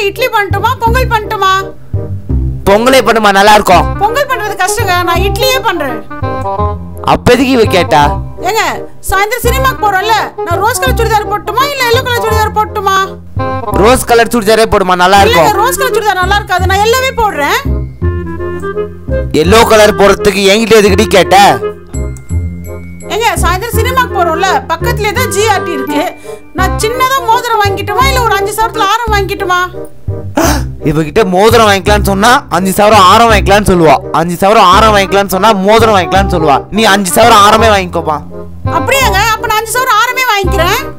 இட்லி பண்ணட்டுமா பொங்கல் பண்ணட்டுமா பொங்கலே பண்ணுமா நல்லா இருக்கும் பொங்கல் பண்றது கஷ்டங்க நான் இட்லியே பண்றேன் அப்ப எதுக்கு இவ கேட்டா ஏங்க சாயந்தரம் சினிமாக்கு போறோம்ல நான் ரோஸ் கலர் சுடிதார் போட்டுமா இல்ல எல்லோ கலர் சுடிதார் போட்டுமா ரோஸ் கலர் சுடிதாரே போடுமா நல்லா இல்லங்க இருக்கும் ரோஸ் கலர் சுடிதார் நல்லா இருக்காது நான் எல்லாமே போடுறேன் எல்லோ கலர் போடுறதுக்கு என்கிட்ட எதுக்குடி கேட்ட ஏங்க சாயந்தரம் சினிமாக்கு போறோம்ல பக்கத்துலயே தான் ஜிஆர்டி இருக்கு நான் சின்னதா மோதிரம் வாங்கிட்டுமா இல்ல ஒரு அஞ்சு சவரத்துல ஆரம் வாங்கிட்டுமா இவகிட்ட மோதிரம் வாங்கிக்கலாம்னு சொன்னா அஞ்சு சவரம் ஆரம் வாங்கிக்கலாம்னு சொல்லுவா அஞ்சு சவரம் ஆரம் வாங்கிக்கலாம்னு சொன்னா மோதிரம் வாங்கிக்கலாம்னு சொல்லுவா நீ அஞ்சு சவரம் ஆரமே வாங்கிக்கோப்பா அப்படியாங்க அப்ப நான் அஞ்சு சவரம் ஆரமே வாங்கிக்கிறேன்